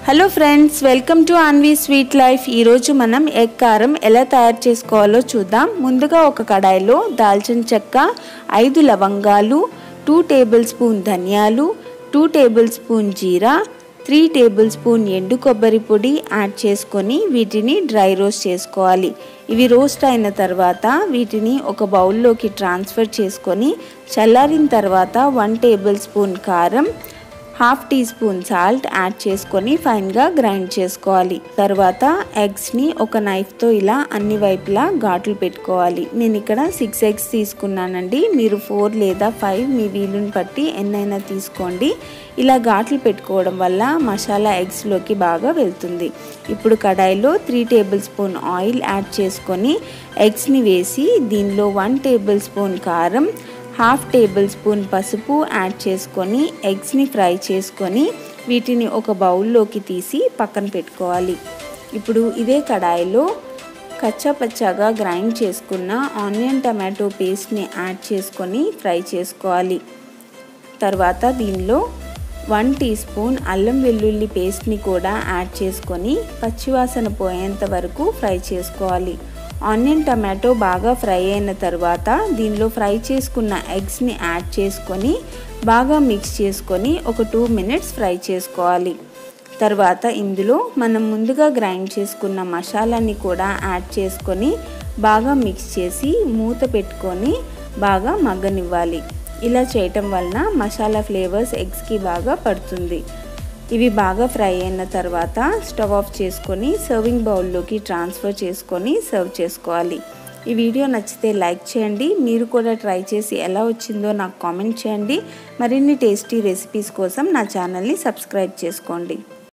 hello friends welcome to Aanvi sweet life ఈరోజు మనం egg కారం ఎలా తయారు చేసుకోవాలో చూద్దాం ముందుగా ఒక కడాయిలో దాల్చిన చెక్క ఐదు లవంగాలు టూ టేబుల్ స్పూన్ ధనియాలు టూ టేబుల్ స్పూన్ జీరా త్రీ టేబుల్ స్పూన్ ఎండు కొబ్బరి పొడి యాడ్ చేసుకొని వీటిని డ్రై రోస్ట్ చేసుకోవాలి ఇవి రోస్ట్ అయిన తర్వాత వీటిని ఒక బౌల్లోకి ట్రాన్స్ఫర్ చేసుకొని చల్లారిన తర్వాత వన్ టేబుల్ స్పూన్ కారం half teaspoon salt add చేసుకొని ఫైన్గా గ్రైండ్ చేసుకోవాలి తర్వాత ఎగ్స్ని ఒక నైఫ్తో ఇలా అన్ని వైపులా ఘాట్లు పెట్టుకోవాలి నేను ఇక్కడ సిక్స్ ఎగ్స్ తీసుకున్నానండి మీరు ఫోర్ లేదా ఫైవ్ మీ వీలుని బట్టి ఎన్నైనా తీసుకోండి ఇలా ఘాట్లు పెట్టుకోవడం వల్ల మసాలా ఎగ్స్లోకి బాగా వెళ్తుంది ఇప్పుడు కడాయిలో three tablespoon oil add చేసుకొని ఎగ్స్ని వేసి దీనిలో వన్ టేబుల్ స్పూన్ కారం హాఫ్ టేబుల్ స్పూన్ పసుపు యాడ్ చేసుకొని ఎగ్స్ని ఫ్రై చేసుకొని వీటిని ఒక బౌల్లోకి తీసి పక్కన పెట్టుకోవాలి ఇప్పుడు ఇదే కడాయిలో కచ్చాపచ్చాగా గ్రైండ్ చేసుకున్న ఆనియన్ టమాటో పేస్ట్ని యాడ్ చేసుకొని ఫ్రై చేసుకోవాలి తర్వాత దీనిలో వన్ టీ స్పూన్ అల్లం వెల్లుల్లి పేస్ట్ని కూడా యాడ్ చేసుకొని పచ్చివాసన పోయేంత వరకు ఫ్రై చేసుకోవాలి ఆనియన్ టమాటో బాగా ఫ్రై అయిన తర్వాత దీనిలో ఫ్రై చేసుకున్న ఎగ్స్ని యాడ్ చేసుకొని బాగా మిక్స్ చేసుకొని ఒక టూ మినిట్స్ ఫ్రై చేసుకోవాలి తర్వాత ఇందులో మనం ముందుగా గ్రైండ్ చేసుకున్న మసాలాని కూడా యాడ్ చేసుకొని బాగా మిక్స్ చేసి మూత పెట్టుకొని బాగా మగ్గనివ్వాలి ఇలా చేయటం వలన మసాలా ఫ్లేవర్స్ ఎగ్స్కి బాగా పడుతుంది ఇవి బాగా ఫ్రై అయిన తర్వాత స్టవ్ ఆఫ్ చేసుకొని సర్వింగ్ బౌల్లోకి ట్రాన్స్ఫర్ చేసుకొని సర్వ్ చేసుకోవాలి ఈ వీడియో నచ్చితే లైక్ చేయండి మీరు కూడా ట్రై చేసి ఎలా వచ్చిందో నాకు కామెంట్ చేయండి మరిన్ని టేస్టీ రెసిపీస్ కోసం నా ఛానల్ని సబ్స్క్రైబ్ చేసుకోండి